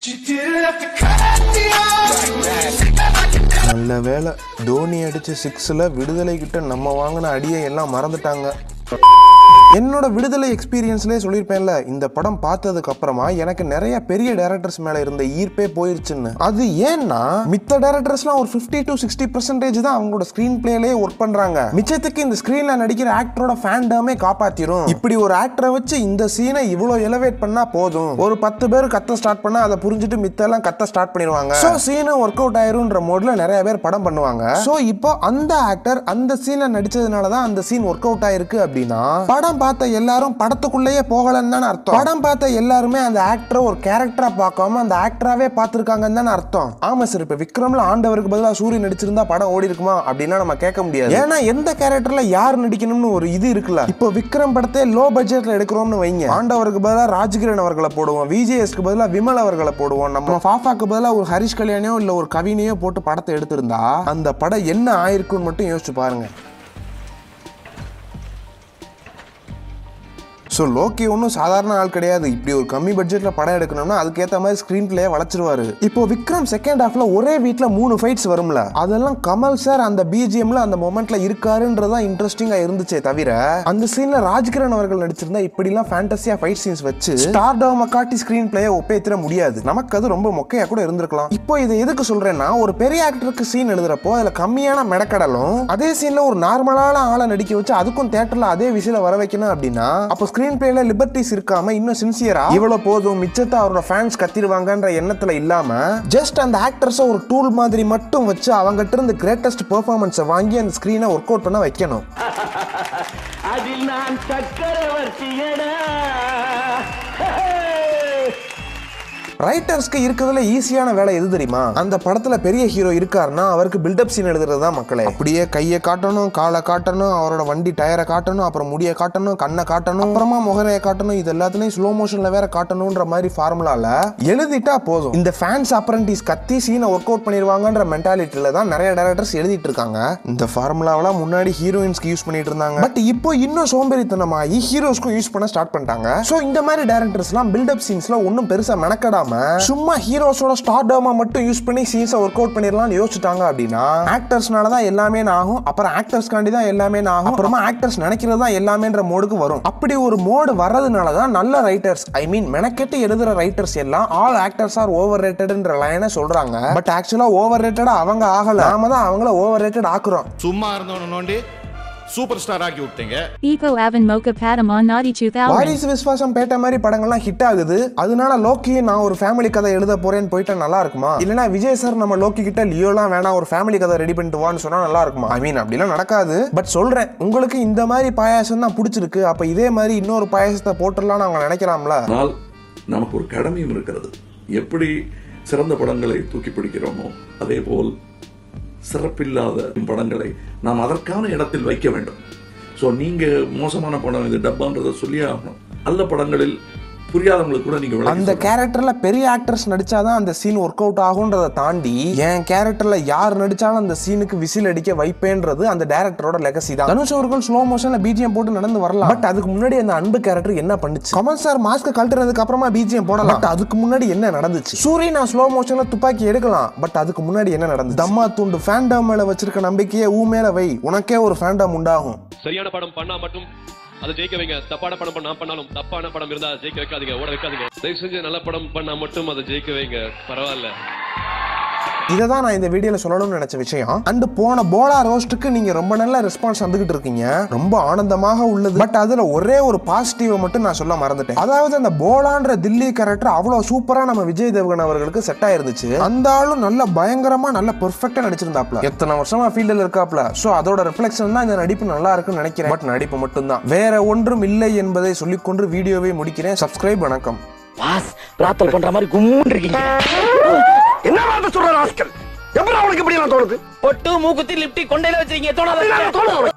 நல்ல வேலை தோனி அடிச்ச சிக்ஸ்ல விடுதலை கிட்ட நம்ம வாங்கின அடியை எல்லாம் மறந்துட்டாங்க என்னோட விடுதலை எக்ஸ்பீரியன்ஸ்லேயே சொல்லியிருப்பேன்ல இந்த படம் பார்த்ததுக்கு அப்புறமா எனக்கு நிறைய பெரிய டேரக்டர்ஸ் மேல இருந்த ஈர்ப்பே போயிருச்சுன்னு அது ஏன்னா மித்த டேரக்டர்ஸ்லாம் ஒரு 50 டு சிக்ஸ்டி பர்சன்டேஜ் தான் அவங்களோட ஸ்க்ரீன் பிளேலே ஒர்க் பண்றாங்க மிச்சத்துக்கு இந்த ஸ்க்ரீன்ல நடிக்கிற ஆக்டரோட ஃபேண்டமே காப்பாத்திரும் இப்படி ஒரு ஆக்டரை வச்சு இந்த சீனை இவ்வளோ எலவேட் பண்ணா போதும் ஒரு பத்து பேர் கத்த ஸ்டார்ட் பண்ணா அதை புரிஞ்சுட்டு மித்தெல்லாம் கத்த ஸ்டார்ட் பண்ணிடுவாங்க ஸோ சீனும் ஒர்க் அவுட் ஆயிரும்ன்ற மோட்ல நிறைய பேர் படம் பண்ணுவாங்க ஸோ இப்போ அந்த ஆக்டர் அந்த சீன்ல நடிச்சதுனால தான் அந்த சீன் ஒர்க் அவுட் ஆயிருக்கு அப்படின்னா படம் பார்த்த எல்லாரும் படத்துக்குள்ளேயே போகலன்னு தானே அர்த்தம் படம் பார்த்த எல்லாருமே அந்த ஆக்டரை ஒரு கேரக்டரா பார்க்காம அந்த ஆக்டராவே பார்த்திருக்காங்கன்னு தானே அர்த்தம் ஆமா சார் இப்ப விக்ரம்ல ஆண்டவருக்கு பதிலா சூரியன் நடிச்சிருந்தா படம் ஓடி இருக்குமா அப்படின்னா நம்ம கேட்க முடியாது ஏன்னா எந்த கேரக்டர்ல யார் நடிக்கணும்னு ஒரு இது இருக்குல்ல இப்போ விக்ரம் படத்தை லோ பட்ஜெட்ல எடுக்கிறோம்னு வைங்க ஆண்டவருக்கு பதிலா ராஜ்கிரண் அவர்களை போடுவோம் விஜேஎஸ்க்கு பதிலா விமல் அவர்களை போடுவோம் நம்ம ஃபாஃபாக்கு பதிலா ஒரு ஹரிஷ் கல்யாணியோ இல்ல ஒரு கவினையோ போட்டு படத்தை எடுத்திருந்தா அந்த படம் என்ன ஆயிருக்குன்னு மட்டும் யோசிச்சு பாருங்க ஸோ லோக்கி ஒன்றும் சாதாரண ஆள் கிடையாது இப்படி ஒரு கம்மி பட்ஜெட்டில் படம் எடுக்கணும்னா அதுக்கேற்ற மாதிரி ஸ்க்ரீன் பிளே வளச்சிருவாரு இப்போ விக்ரம் செகண்ட் ஹாஃப்ல ஒரே வீட்டில் மூணு ஃபைட்ஸ் வரும்ல அதெல்லாம் கமல் சார் அந்த பிஜிஎம்ல அந்த மொமெண்ட்ல இருக்காருன்றதா இன்ட்ரெஸ்டிங்காக இருந்துச்சே தவிர அந்த சீன்ல ராஜ்கிரண் அவர்கள் நடிச்சிருந்தா இப்படிலாம் ஃபேண்டசியா ஃபைட் சீன்ஸ் வச்சு ஸ்டார் டவும காட்டி ஸ்க்ரீன் பிளேயை ஒப்பேத்திர முடியாது நமக்கு அது ரொம்ப மொக்கையா கூட இருந்திருக்கலாம் இப்போ இதை எதுக்கு சொல்றேன்னா ஒரு பெரிய ஆக்டருக்கு சீன் எழுதுறப்போ அதுல கம்மியான மெடக்கடலும் அதே சீன்ல ஒரு நார்மலான ஆளை நடிக்க வச்சு அதுக்கும் தேட்டர்ல அதே விசில வர வைக்கணும் அப்படின்னா அப்போ ஸ்கிரீன் பிளேல லிபர்ட்டிஸ் இருக்காம இன்னும் சின்சியரா இவ்வளவு போதும் மிச்சத்தை அவரோட ஃபேன்ஸ் கத்திடுவாங்கன்ற எண்ணத்துல இல்லாம ஜஸ்ட் அந்த ஆக்டர்ஸை ஒரு டூல் மாதிரி மட்டும் வச்சு அவங்ககிட்ட இருந்து கிரேட்டஸ்ட் பெர்ஃபார்மன்ஸை வாங்கி அந்த ஸ்க்ரீனை ஒர்க் அவுட் பண்ண வைக்கணும் அதில் நான் சக்கரவர்த்தியடா ரைட்டர்ஸ்க்கு இருக்கிறதுல ஈஸியான வேலை எது தெரியுமா அந்த படத்துல பெரிய ஹீரோ இருக்காருன்னா அவருக்கு பில்டப் சீன் எழுதுறது தான் மக்களே அப்படியே கையை காட்டணும் காலை காட்டணும் அவரோட வண்டி டயரை காட்டணும் அப்புறம் முடியை காட்டணும் கண்ணை காட்டணும் அப்புறமா முகரையை காட்டணும் இது எல்லாத்துலயும் ஸ்லோ மோஷன்ல வேற காட்டணும்ன்ற மாதிரி ஃபார்முலால எழுதிட்டா போதும் இந்த ஃபேன்ஸ் அப்ரண்டிஸ் கத்தி சீனை ஒர்க் அவுட் பண்ணிடுவாங்கன்ற மென்டாலிட்டியில தான் நிறைய டேரக்டர்ஸ் எழுதிட்டு இருக்காங்க இந்த ஃபார்முலாவெல்லாம் முன்னாடி ஹீரோயின்ஸ்க்கு யூஸ் பண்ணிட்டு இருந்தாங்க பட் இப்போ இன்னும் சோம்பேறித்தனமாகி ஹீரோஸ்க்கும் யூஸ் பண்ண ஸ்டார்ட் பண்ணிட்டாங்க ஸோ இந்த மாதிரி டேரக்டர்ஸ்லாம் பில்டப் சீன்ஸ்ல ஒன்றும் பெருசா மெனக்கடாம சும்மா ஹீரோஸோட ஸ்டார் டர்மா மட்டும் யூஸ் பண்ணி சீன்ஸை ஒர்க் அவுட் பண்ணிடலாம்னு யோசிச்சுட்டாங்க அப்படின்னா ஆக்டர்ஸ்னால தான் எல்லாமே ஆகும் அப்புறம் ஆக்டர்ஸ்காண்டி தான் எல்லாமே ஆகும் அப்புறமா ஆக்டர்ஸ் நினைக்கிறது தான் எல்லாமேன்ற மோடுக்கு வரும் அப்படி ஒரு மோடு வர்றதுனால தான் நல்ல ரைட்டர்ஸ் ஐ மீன் மெனக்கெட்டு எழுதுற ரைட்டர்ஸ் எல்லாம் ஆல் ஆக்டர்ஸ் ஆர் ஓவர் ரேட்டட்ன்ற லைனை சொல்றாங்க பட் ஆக்சுவலா ஓவர் ரேட்டடா அவங்க ஆகல நாம தான் அவங்கள ஓவர் ரேட்டட் ஆக்குறோம் சும்மா இருந்தவன நோண்டி சூப்பர் ஸ்டார் ஆக்கி விட்டீங்க Eco Avon Mocha Padamon Naughty 2000. வாரிசு விஸ்வாசம் பேட்ட மாதிரி படங்கள்லாம் ஹிட் ஆகுது அதனால லோக்கி நான் ஒரு ஃபேமிலி கதை எழுத போறேன்னு போயிட்டா நல்லா இருக்குமா இல்லனா விஜய் சார் நம்ம லோக்கி கிட்ட லியோலாம் வேணாம் ஒரு ஃபேமிலி கதை ரெடி பண்ணிட்டு வான்னு சொன்னா நல்லா இருக்குமா ஐ மீன் அப்படிலாம் நடக்காது பட் சொல்றேன் உங்களுக்கு இந்த மாதிரி பாயாசம் தான் பிடிச்சிருக்கு அப்ப இதே மாதிரி இன்னொரு பாயாசத்தை போட்டுடலாம்னு அவங்க நினைக்கலாம்ல ஆனால் நமக்கு ஒரு கடமையும் இருக்கிறது எப்படி சிறந்த படங்களை தூக்கி பிடிக்கிறோமோ அதே போல் சிறப்பில்லாத படங்களை நாம் அதற்கான இடத்தில் வைக்க வேண்டும் ஸோ நீங்க மோசமான படம் இது டப்பான்றதை சொல்லியே ஆகணும் நல்ல படங்களில் புரியாதவங்களுக்கு கூட நீங்க விளக்கி அந்த சொல்லணும். கேரக்டர்ல பெரிய ஆக்டர்ஸ் நடிச்சாதான் அந்த சீன் ஒர்க் அவுட் ஆகுன்றதை தாண்டி என் கேரக்டர்ல யார் நடிச்சாலும் அந்த சீனுக்கு விசில் அடிக்க வைப்பேன்றது அந்த டேரக்டரோட லெகசி தான் தனுஷ் அவர்கள் ஸ்லோ மோஷன்ல பிஜிஎம் போட்டு நடந்து வரலாம் பட் அதுக்கு முன்னாடி அந்த அன்பு கேரக்டர் என்ன பண்ணுச்சு கமல் சார் மாஸ்க் கழட்டுறதுக்கு அப்புறமா பிஜிஎம் போடலாம் பட் அதுக்கு முன்னாடி என்ன நடந்துச்சு சூரிய நான் ஸ்லோ மோஷன்ல துப்பாக்கி எடுக்கலாம் பட் அதுக்கு முன்னாடி என்ன நடந்துச்சு தம்மா துண்டு ஃபேண்டம் மேல வச்சிருக்க நம்பிக்கையை ஊ மேல வை உனக்கே ஒரு ஃபேண்டம் உண்டாகும் சரியான படம் பண்ணா மட்டும் அதை ஜெயிக்க வைங்க தப்பான படம் பண்ணா பண்ணாலும் தப்பான படம் இருந்தா அதை ஜெயிக்க வைக்காதீங்க ஓட வைக்காதீங்க தயவு செஞ்சு நல்ல படம் பண்ணா மட்டும் அதை ஜெயிக்க வைங்க பரவாயில்ல இதை தான் நான் இந்த வீடியோல சொல்லணும்னு நினைச்ச விஷயம் அண்ட் போன போலா ரோஸ்ட்டுக்கு நீங்க ரொம்ப நல்ல ரெஸ்பான்ஸ் வந்துகிட்டு இருக்கீங்க ரொம்ப ஆனந்தமாக உள்ளது பட் அதுல ஒரே ஒரு பாசிட்டிவை மட்டும் நான் சொல்ல மறந்துட்டேன் அதாவது அந்த போலான்ற தில்லி கேரக்டர் அவ்வளவு சூப்பரா நம்ம விஜய் தேவகன் அவர்களுக்கு செட் ஆயிருந்துச்சு அந்த ஆளும் நல்ல பயங்கரமா நல்ல பெர்ஃபெக்டா நடிச்சிருந்தாப்ல எத்தனை வருஷமா ஃபீல்டில் இருக்காப்ல சோ அதோட ரிஃப்ளெக்ஷன் தான் இந்த நடிப்பு நல்லா இருக்குன்னு நினைக்கிறேன் பட் நடிப்பு மட்டும்தான் வேற ஒன்றும் இல்லை என்பதை சொல்லிக்கொண்டு வீடியோவை முடிக்கிறேன் சப்ஸ்கிரைப் வணக்கம் பாஸ் பிரார்த்தனை பண்ற மாதிரி கும்முன்னு இருக்கீங்க என்ன வார்த்தை சொல்ற ராஸ்கல் எப்படி அவனுக்கு இப்படி எல்லாம் தோணுது பொட்டு மூக்குத்தி லிப்டி கொண்டையில வச்சிருக்கீங்க தோணாத தோணாத